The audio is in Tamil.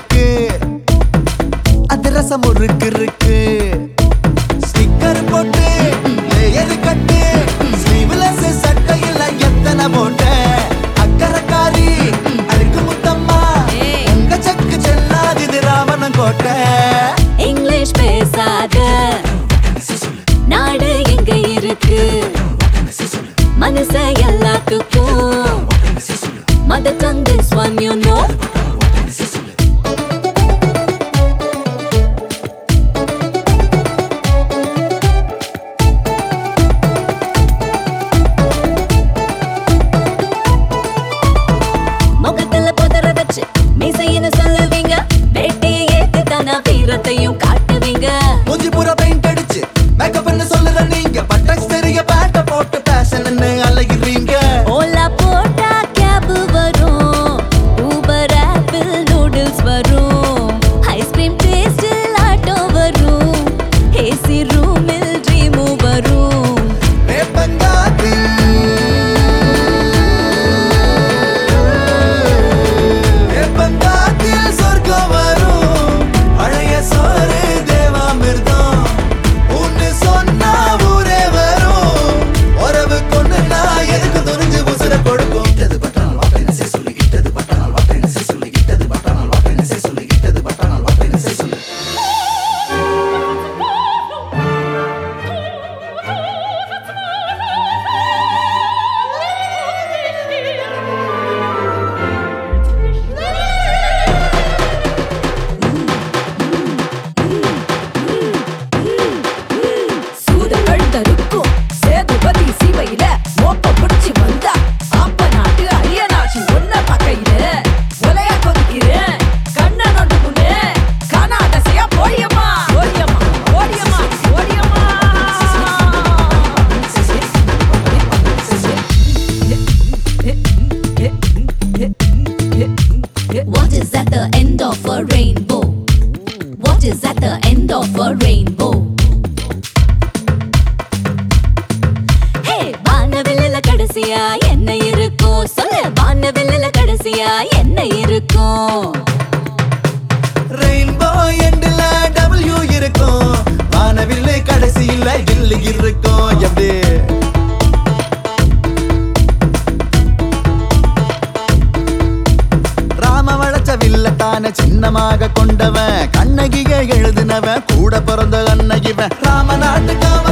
இருக்கு அதிரசம் முறுக்கு இருக்கு ஸ்டிக்கர் போட்டு லேயர் கட்டு ஸ்லீவ்லெஸ் சட்டையில எத்தனை போட்ட அக்கறக்காரி அழுக்கு முத்தம்மா ஏய். உங்க சக்கு செல்லாகுது ராமன் கோட்டை இங்கிலீஷ் பேசாத நாடு எங்க இருக்கு மனச எல்லாத்துக்கும் மத tongue this one you know முகத்துல புதற வச்சு மீசைன்னு சொல்லுவீங்க வேட்டையை ஏத்து தானா வீரத்தையும் காட்டுவீங்க மூஞ்சி பூரா பெயிண்ட் அடிச்சு மேக்கப்னு சொல்லுற நீங்க பட்டாக்ஸ் தெரிய பேட்ட போட்டு பேஷன்னு அலைகிறீங்க ஓலா போட்டா கேப் வரும் ஊபர் ஆப்பிள் நூடுல்ஸ் வரும் ஐஸ்கிரீம் டேஸ்டில் ஆட்டோ வரும் ஏசி ரூமில் ட்ரீமும் வரும் வேப்பங்காத்து வேப்பங்காத்தில் சொர்க்கம் வரும் பழைய சோறு தேவாமிர்தம் ஒன்னு சொன்னா ஊரே வரும் உறவு கொண்டு நான் எதுக்கு துணிஞ்சு உசுர கொடுக்கும் இட்டது பட்டானால் வார்த்தை சே சொல்லி இட்டது பட்டானால் வார்த்தை சே சொல்லி இட்டது பட்டானால் வார்த்தை சே சொல்லி இட்டது பட்டானால் வார்த்தை சே சொல்லி சூதுகள் தருக்கும் சேதுபதி சிவையில மோப்ப புடிச்சு வந்தா அப்ப நாட்டு ஐயனாச்சி ஒன்ன பக்கையில ஒலையா கொதிக்கிறேன் கண்ண நொண்டுக்குனே கனாதசையா போடியம்மா ஓடியம்மா ஓடியம்மா ஓடியம்மா What is at the end of a rainbow? What is at the end of a rainbow? Hey, வானவில்லுல கடைசியா என்ன இருக்கும் சொல்லு வானவில்லுல கடைசியா என்ன இருக்கும் ரெயின்போ எண்டுல டபிள்யூ இருக்கும் வானவில்லை கடைசியில் இல்லு இருக்கும் எப்படி ராம வளைச்ச வில்லத்தான சின்னமாக கொண்டவன் கண்ணகிக எழுதினவன் கூட பிறந்த அன்னகிவன் ராம நாட்டுக்காவ